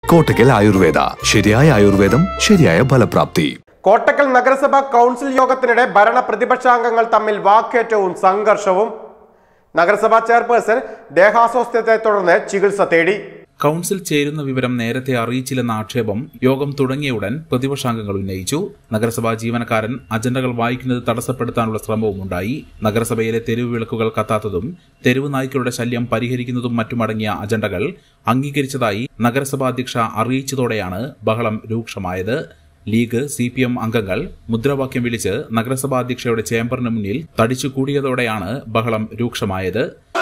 കോട്ടക്കൽ ആയുർവേദ ശരിയായ ആയുർവേദം ശരിയായ ഫലപ്രാപ്തി കോട്ടക്കൽ നഗരസഭ കൗൺസിൽ യോഗത്തിനിടെ ഭരണ പ്രതിപക്ഷാംഗങ്ങൾ തമ്മിൽ വാക്കേറ്റവും സംഘർഷവും നഗരസഭാ ചെയർപേഴ്സൺ ദേഹാസ്വാസ്ഥ്യത്തെ തുടർന്ന് ചികിത്സ തേടി കൗൺസിൽ ചേരുന്ന വിവരം നേരത്തെ അറിയിച്ചില്ലെന്ന ആക്ഷേപം യോഗം തുടങ്ങിയ ഉടൻ പ്രതിപക്ഷാംഗങ്ങൾ ഉന്നയിച്ചു നഗരസഭാ ജീവനക്കാരൻ അജണ്ടകൾ വായിക്കുന്നത് തടസ്സപ്പെടുത്താനുള്ള ശ്രമവും ഉണ്ടായി നഗരസഭയിലെ തെരുവ് വിളക്കുകൾ കത്താത്തതും തെരുവ് നായ്ക്കളുടെ ശല്യം പരിഹരിക്കുന്നതും മറ്റുമടങ്ങിയ അജണ്ടകൾ അംഗീകരിച്ചതായി നഗരസഭാ അധ്യക്ഷ അറിയിച്ചതോടെയാണ് ബഹളം രൂക്ഷമായത് ലീഗ് സി പി എം അംഗങ്ങൾ മുദ്രാവാക്യം വിളിച്ച് നഗരസഭാ അധ്യക്ഷയുടെ ചേംബറിന് മുന്നിൽ തടിച്ചുകൂടിയതോടെയാണ് ബഹളം രൂക്ഷമായത്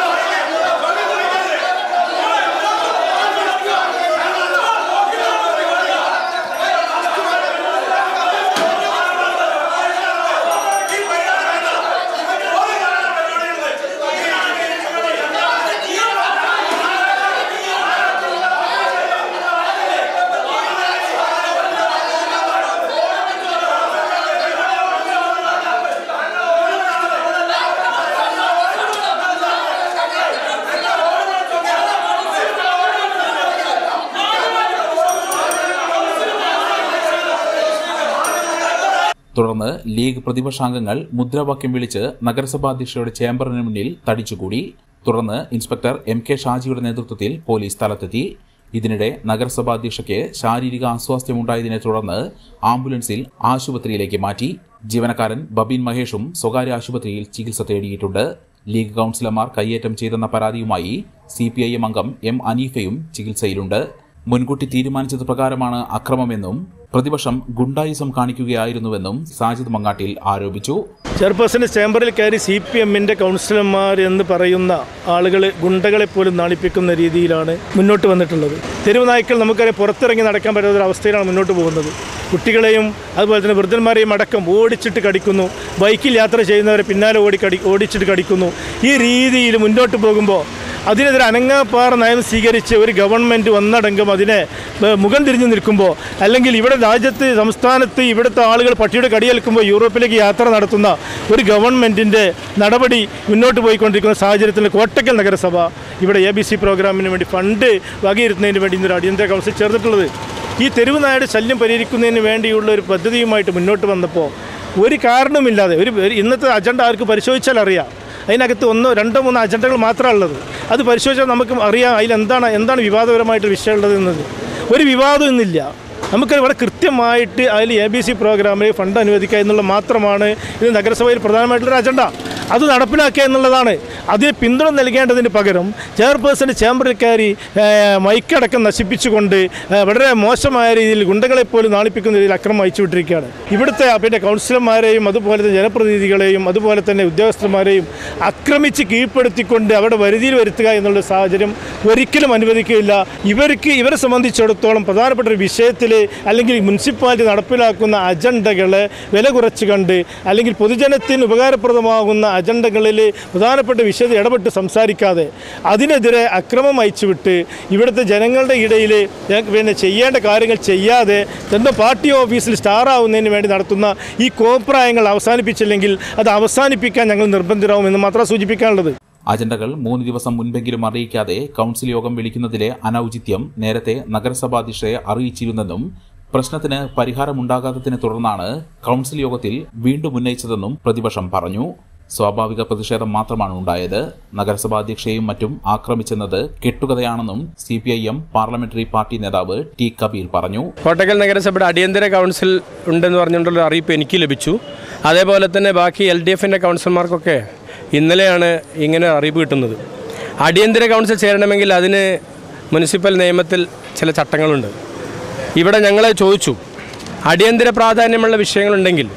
തുടർന്ന് ലീഗ് പ്രതിപക്ഷാംഗങ്ങൾ മുദ്രാവാക്യം വിളിച്ച് നഗരസഭാ അധ്യക്ഷയുടെ ചേംബറിന് മുന്നിൽ തടിച്ചുകൂടി തുടർന്ന് ഇൻസ്പെക്ടർ എം കെ ഷാജിയുടെ നേതൃത്വത്തിൽ പോലീസ് സ്ഥലത്തെത്തി ഇതിനിടെ നഗരസഭാ അധ്യക്ഷയ്ക്ക് ശാരീരിക അസ്വാസ്ഥ്യമുണ്ടായതിനെ തുടർന്ന് ആംബുലൻസിൽ ആശുപത്രിയിലേക്ക് മാറ്റി ജീവനക്കാരൻ ബബീൻ മഹേഷും സ്വകാര്യ ആശുപത്രിയിൽ ചികിത്സ തേടിയിട്ടുണ്ട് ലീഗ് കൌൺസിലർമാർ കയ്യേറ്റം ചെയ്തെന്ന പരാതിയുമായി സി പി ഐ എം അംഗം എം അനീഫയും ചികിത്സയിലുണ്ട് മുൻകൂട്ടി തീരുമാനിച്ചത് പ്രകാരമാണ് അക്രമമെന്നും പ്രതിപക്ഷം ഗുണ്ടായിസം കാണിക്കുകയായിരുന്നുവെന്നും സാജിദ് മങ്ങാട്ടിൽ ആരോപിച്ചു ചെയർപേഴ്സന്റെ ചേംബറിൽ കയറി സി പി എമ്മിൻ്റെ കൗൺസിലർമാർ എന്ന് പറയുന്ന ആളുകൾ ഗുണ്ടകളെ പോലും നാണിപ്പിക്കുന്ന രീതിയിലാണ് മുന്നോട്ട് വന്നിട്ടുള്ളത് തെരുവ് നായ്ക്കൾ നമുക്കറിയാം പുറത്തിറങ്ങി നടക്കാൻ പറ്റാത്ത ഒരു അവസ്ഥയിലാണ് മുന്നോട്ട് പോകുന്നത് കുട്ടികളെയും അതുപോലെ തന്നെ വൃദ്ധന്മാരെയും അടക്കം ഓടിച്ചിട്ട് കടിക്കുന്നു ബൈക്കിൽ യാത്ര ചെയ്യുന്നവരെ പിന്നാലെ ഓടി കടി ഓടിച്ചിട്ട് കടിക്കുന്നു ഈ രീതിയിൽ മുന്നോട്ട് പോകുമ്പോൾ അതിനെതിരെ അനങ്ങാപ്പാറ നയം സ്വീകരിച്ച് ഒരു ഗവൺമെൻറ് ഒന്നടങ്കം അതിനെ ഏഹ്, മുഖം തിരിഞ്ഞു നിൽക്കുമ്പോൾ അല്ലെങ്കിൽ ഇവിടെ രാജ്യത്ത് സംസ്ഥാനത്ത് ഇവിടുത്തെ ആളുകൾ പട്ടിയുടെ കടിയേൽക്കുമ്പോൾ യൂറോപ്പിലേക്ക് യാത്ര നടത്തുന്ന ഒരു ഗവൺമെൻറ്റിൻ്റെ നടപടി മുന്നോട്ട് പോയിക്കൊണ്ടിരിക്കുന്ന സാഹചര്യത്തിൽ കോട്ടക്കൽ നഗരസഭ ഇവിടെ എ ബി സി പ്രോഗ്രാമിന് വേണ്ടി ഫണ്ട് വകയിരുത്തുന്നതിന് വേണ്ടി ഇന്നൊരു അടിയന്തര കൗൺസിൽ ചേർന്നിട്ടുള്ളത് ഈ തെരുവ് നായുടെ ശല്യം പരിഹരിക്കുന്നതിന് വേണ്ടിയുള്ള ഒരു പദ്ധതിയുമായിട്ട് മുന്നോട്ട് വന്നപ്പോൾ ഒരു കാരണമില്ലാതെ ഒരു ഒരു ഇന്നത്തെ അജണ്ട ആർക്ക് പരിശോധിച്ചാൽ അറിയാം അതിനകത്ത് ഒന്നോ രണ്ടോ മൂന്നോ അജണ്ടകൾ മാത്രമാണ് ഉള്ളത് അത് പരിശോധിച്ചാൽ നമുക്ക് അറിയാം അതിൽ എന്താണ് എന്താണ് വിവാദപരമായിട്ട് വിഷയം ഉള്ളത് എന്നത് ഒരു വിവാദം ഇന്നില്ല നമുക്ക് ഇവിടെ കൃത്യമായിട്ട് അതിൽ എ ബി സി പ്രോഗ്രാമിൽ ഫണ്ട് അനുവദിക്കുക എന്നുള്ളത് മാത്രമാണ് ഇത് നഗരസഭയിൽ പ്രധാനമായിട്ടുള്ളൊരു അജണ്ട അത് നടപ്പിലാക്കുക എന്നുള്ളതാണ് അതിന് പിന്തുണ നൽകേണ്ടതിന് പകരം ചെയർപേഴ്സൻ്റെ ചേംബറിൽ കയറി ഏഹ്, മൈക്കടക്കം നശിപ്പിച്ചുകൊണ്ട് ഏഹ്, വളരെ മോശമായ രീതിയിൽ ഗുണ്ടകളെപ്പോലും നാണിപ്പിക്കുന്ന രീതിയിൽ അക്രമം അയച്ചു വിട്ടിരിക്കുകയാണ് ഇവിടുത്തെ പിന്നെ കൗൺസിലർമാരെയും അതുപോലെ തന്നെ ജനപ്രതിനിധികളെയും അതുപോലെ തന്നെ ഉദ്യോഗസ്ഥന്മാരെയും ആക്രമിച്ച് കീഴ്പ്പെടുത്തിക്കൊണ്ട് അവിടെ വരുതിയിൽ വരുത്തുക എന്നുള്ള സാഹചര്യം ഒരിക്കലും അനുവദിക്കുകയില്ല ഇവർക്ക് ഇവരെ സംബന്ധിച്ചിടത്തോളം പ്രധാനപ്പെട്ട ഒരു വിഷയത്തിൽ അല്ലെങ്കിൽ മുനിസിപ്പാലിറ്റി നടപ്പിലാക്കുന്ന അജണ്ടകളെ വില കുറച്ച് കണ്ട് അല്ലെങ്കിൽ പൊതുജനത്തിന് ഉപകാരപ്രദമാകുന്ന അജണ്ടകളിൽ പ്രധാനപ്പെട്ട വിഷയത്തിൽ ഇടപെട്ട് സംസാരിക്കാതെ അതിനെതിരെ അക്രമം അയച്ചുവിട്ട് ഇവിടുത്തെ ജനങ്ങളുടെ ഇടയിൽ പിന്നെ ചെയ്യേണ്ട കാര്യങ്ങൾ ചെയ്യാതെ സ്വന്തം പാർട്ടി ഓഫീസിൽ സ്റ്റാർ ആവുന്നതിന് വേണ്ടി നടത്തുന്ന ഈ കോപ്രായങ്ങൾ അവസാനിപ്പിച്ചില്ലെങ്കിൽ അത് അവസാനിപ്പിക്കാൻ ഞങ്ങൾ നിർബന്ധിതരാകുമെന്ന് മാത്രം സൂചിപ്പിക്കാനുള്ളത് അജണ്ടകൾ മൂന്ന് ദിവസം മുൻപെങ്കിലും അറിയിക്കാതെ കൌൺസിൽ യോഗം വിളിക്കുന്നതിലെ അനൌചിത്യം നേരത്തെ നഗരസഭാ അധ്യക്ഷയെ അറിയിച്ചിരുന്നെന്നും പ്രശ്നത്തിന് പരിഹാരമുണ്ടാകാത്തതിനെ തുടർന്നാണ് കൌൺസിൽ യോഗത്തിൽ വീണ്ടും ഉന്നയിച്ചതെന്നും പ്രതിപക്ഷം പറഞ്ഞു സ്വാഭാവിക പ്രതിഷേധം മാത്രമാണ് ഉണ്ടായത് നഗരസഭാ അധ്യക്ഷയെയും മറ്റും ആക്രമിച്ചെന്നത് കെട്ടുകഥയാണെന്നും C P I M parliamentary party നേതാവ് ടി കബീർ പറഞ്ഞു കോട്ടക്കൽ നഗരസഭയുടെ അടിയന്തര കൗൺസിൽ ഉണ്ടെന്ന് പറഞ്ഞുകൊണ്ടുള്ള അറിയിപ്പ് എനിക്ക് ലഭിച്ചു അതേപോലെ തന്നെ ബാക്കി എൽ ഡി എഫിൻ്റെ കൗൺസിലർമാർക്കൊക്കെ ഇന്നലെയാണ് ഇങ്ങനെ അറിയിപ്പ് കിട്ടുന്നത് അടിയന്തര കൗൺസിൽ ചേരണമെങ്കിൽ അതിന് മുനിസിപ്പൽ നിയമത്തിൽ ചില ചട്ടങ്ങളുണ്ട് ഇവിടെ ഞങ്ങൾ ചോദിച്ചു അടിയന്തര പ്രാധാന്യമുള്ള വിഷയങ്ങളുണ്ടെങ്കിൽ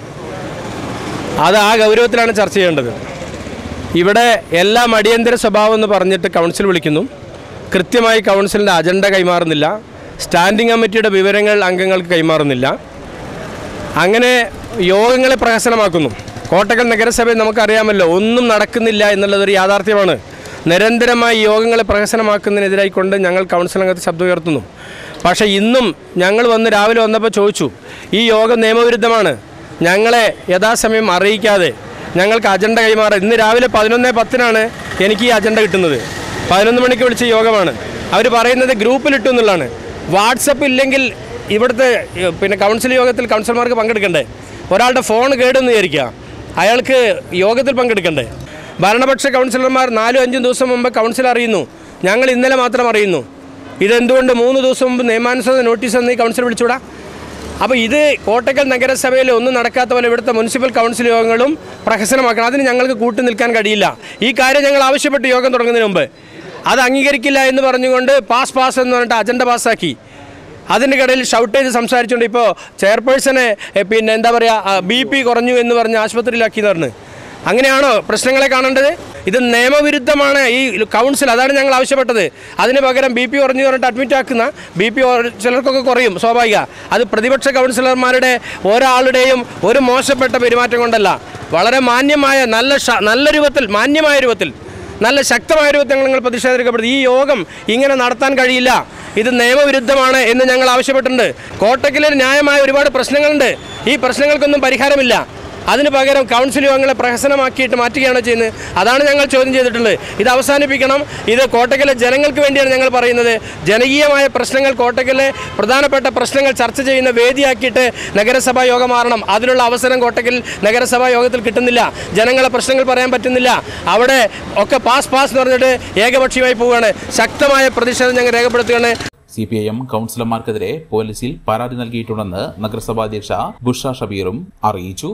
അത് ആ ഗൗരവത്തിലാണ് ചർച്ച ചെയ്യേണ്ടത് ഇവിടെ എല്ലാം അടിയന്തര സ്വഭാവം എന്ന് പറഞ്ഞിട്ട് കൗൺസിൽ വിളിക്കുന്നു കൃത്യമായി കൗൺസിലിൻ്റെ അജണ്ട കൈമാറുന്നില്ല സ്റ്റാൻഡിംഗ് കമ്മിറ്റിയുടെ വിവരങ്ങൾ അംഗങ്ങൾക്ക് കൈമാറുന്നില്ല അങ്ങനെ യോഗങ്ങളെ പ്രഹസനമാക്കുന്നു കോട്ടക്കൽ നഗരസഭയിൽ നമുക്കറിയാമല്ലോ ഒന്നും നടക്കുന്നില്ല എന്നുള്ളതൊരു യാഥാർത്ഥ്യമാണ് നിരന്തരമായി യോഗങ്ങളെ പ്രഹസനമാക്കുന്നതിനെതിരായിക്കൊണ്ട് ഞങ്ങൾ കൗൺസിൽ അംഗത്ത് ശബ്ദം ഉയർത്തുന്നു പക്ഷേ ഇന്നും ഞങ്ങൾ വന്ന് രാവിലെ വന്നപ്പോൾ ചോദിച്ചു ഈ യോഗം നിയമവിരുദ്ധമാണ് ഞങ്ങളെ യഥാസമയം അറിയിക്കാതെ ഞങ്ങൾക്ക് അജണ്ട കൈമാറാം ഇന്ന് രാവിലെ പതിനൊന്ന് പത്തിനാണ് എനിക്ക് ഈ അജണ്ട കിട്ടുന്നത് പതിനൊന്ന് മണിക്ക് വിളിച്ച യോഗമാണ് അവർ പറയുന്നത് ഗ്രൂപ്പിലിട്ടു എന്നുള്ളതാണ് വാട്സപ്പ് ഇല്ലെങ്കിൽ ഇവിടുത്തെ ഏഹ്, പിന്നെ കൗൺസിൽ യോഗത്തിൽ കൗൺസിലർമാർക്ക് പങ്കെടുക്കണ്ടേ ഒരാളുടെ ഫോൺ കേടെന്ന് വിചാരിക്കുക അയാൾക്ക് യോഗത്തിൽ പങ്കെടുക്കണ്ടേ ഭരണപക്ഷ കൗൺസിലർമാർ നാലും അഞ്ചും ദിവസം മുമ്പ് കൗൺസിൽ അറിയുന്നു ഞങ്ങൾ ഇന്നലെ മാത്രം അറിയുന്നു ഇതെന്തുകൊണ്ട് മൂന്ന് ദിവസം മുമ്പ് നിയമാനുസൃത നോട്ടീസ് എന്ന് ഈ കൗൺസിൽ വിളിച്ചുകൂടാ അപ്പോൾ ഇത് കോട്ടക്കൽ നഗരസഭയിൽ ഒന്നും നടക്കാത്ത പോലെ ഇവിടുത്തെ മുനിസിപ്പൽ കൗൺസിൽ യോഗങ്ങളും പ്രഹസനമാക്കണം അതിന് ഞങ്ങൾക്ക് കൂട്ടു നിൽക്കാൻ കഴിയില്ല ഈ കാര്യം ഞങ്ങൾ ആവശ്യപ്പെട്ട് യോഗം തുടങ്ങുന്നതിന് മുമ്പ് അത് അംഗീകരിക്കില്ല എന്ന് പറഞ്ഞുകൊണ്ട് പാസ് പാസ് എന്ന് പറഞ്ഞിട്ട് അജണ്ട പാസ്സാക്കി അതിൻ്റെ ഇടയിൽ ഷൗട്ട് ചെയ്ത് സംസാരിച്ചുകൊണ്ട് ഇപ്പോൾ ചെയർപേഴ്സനെ എ, പിന്നെ എന്താ പറയുക ബി പി കുറഞ്ഞു എന്ന് പറഞ്ഞ് ആശുപത്രിയിലാക്കി എന്ന് പറഞ്ഞ് അങ്ങനെയാണോ പ്രശ്നങ്ങളെ കാണേണ്ടത് ഇത് നിയമവിരുദ്ധമാണ് ഈ കൗൺസിൽ അതാണ് ഞങ്ങൾ ആവശ്യപ്പെട്ടത് അതിന് പകരം ബി പി കുറഞ്ഞു പറഞ്ഞിട്ട് അഡ്മിറ്റ് ആക്കുന്ന ബി പി ചിലർക്കൊക്കെ കുറയും സ്വാഭാവിക അത് പ്രതിപക്ഷ കൗൺസിലർമാരുടെ ഒരാളുടെയും ഒരു മോശപ്പെട്ട പെരുമാറ്റം കൊണ്ടല്ല വളരെ മാന്യമായ നല്ല ഷ- നല്ല രൂപത്തിൽ മാന്യമായ രൂപത്തിൽ നല്ല ശക്തമായ രൂപത്തിൽ ഞങ്ങൾ പ്രതിഷേധിക്കപ്പെടുന്നത് ഈ യോഗം ഇങ്ങനെ നടത്താൻ കഴിയില്ല ഇത് നിയമവിരുദ്ധമാണ് എന്ന് ഞങ്ങൾ ആവശ്യപ്പെട്ടിട്ടുണ്ട് കോട്ടക്കലിൽ ന്യായമായ ഒരുപാട് പ്രശ്നങ്ങളുണ്ട് ഈ പ്രശ്നങ്ങൾക്കൊന്നും പരിഹാരമില്ല അതിന് പകരം കൗൺസിൽ യോഗങ്ങളെ പ്രഹസനമാക്കിയിട്ട് മാറ്റുകയാണോ ചെയ്യുന്നത് അതാണ് ഞങ്ങൾ ചോദ്യം ചെയ്തിട്ടുള്ളത് ഇത് അവസാനിപ്പിക്കണം ഇത് കോട്ടക്കലെ ജനങ്ങൾക്ക് വേണ്ടിയാണ് ഞങ്ങൾ പറയുന്നത് ജനകീയമായ പ്രശ്നങ്ങൾ കോട്ടക്കലെ പ്രധാനപ്പെട്ട പ്രശ്നങ്ങൾ ചർച്ച ചെയ്യുന്ന വേദിയാക്കിയിട്ട് നഗരസഭാ യോഗം മാറണം അതിനുള്ള അവസരം കോട്ടക്കൽ നഗരസഭാ യോഗത്തിൽ കിട്ടുന്നില്ല ജനങ്ങളെ പ്രശ്നങ്ങൾ പറയാൻ പറ്റുന്നില്ല അവിടെ ഒക്കെ പാസ് പാസ് എന്ന് പറഞ്ഞിട്ട് ഏകപക്ഷീയമായി പോവുകയാണ് ശക്തമായ പ്രതിഷേധം ഞങ്ങൾ രേഖപ്പെടുത്തുകയാണ് സി പി ഐ എം കൗൺസിലർമാർക്കെതിരെ പോലീസിൽ പരാതി നൽകിയിട്ടുണ്ടെന്ന് നഗരസഭാ അധ്യക്ഷ ബുഷ ഷബീറും അറിയിച്ചു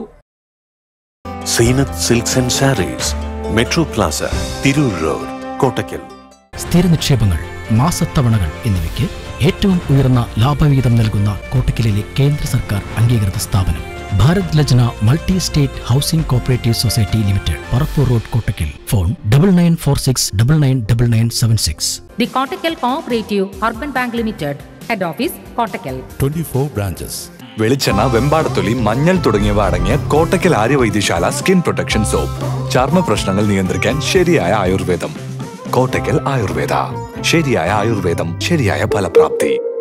Zeenath silks and sarees metro plaza Tirur road Kottakkal സ്ഥിര നിക്ഷേപങ്ങൾ മാസത്തവണകൾ എന്നിവയ്ക്ക് ഏറ്റവും ഉയർന്ന ലാഭവിഹിതം നൽകുന്ന കോട്ടക്കലിലെ കേന്ദ്ര സർക്കാർ അംഗീകൃത സ്ഥാപനം Bharat Lajna multi state housing cooperative society limited Parappur road Kottakkal phone double nine four six double nine double nine seven six The Kottakkal Cooperative Urban Bank Limited, Head Office, Kottakkal. 24 branches. വെളിച്ചെണ്ണ വെമ്പാടത്തൊലി മഞ്ഞൾ തുടങ്ങിയവ അടങ്ങിയ Kottakkal Aryavaidyasala skin protection soap ചർമ്മ പ്രശ്നങ്ങൾ നിയന്ത്രിക്കാൻ ശരിയായ ആയുർവേദം കോട്ടക്കൽ ആയുർവേദ ശരിയായ ആയുർവേദം ശരിയായ ഫലപ്രാപ്തി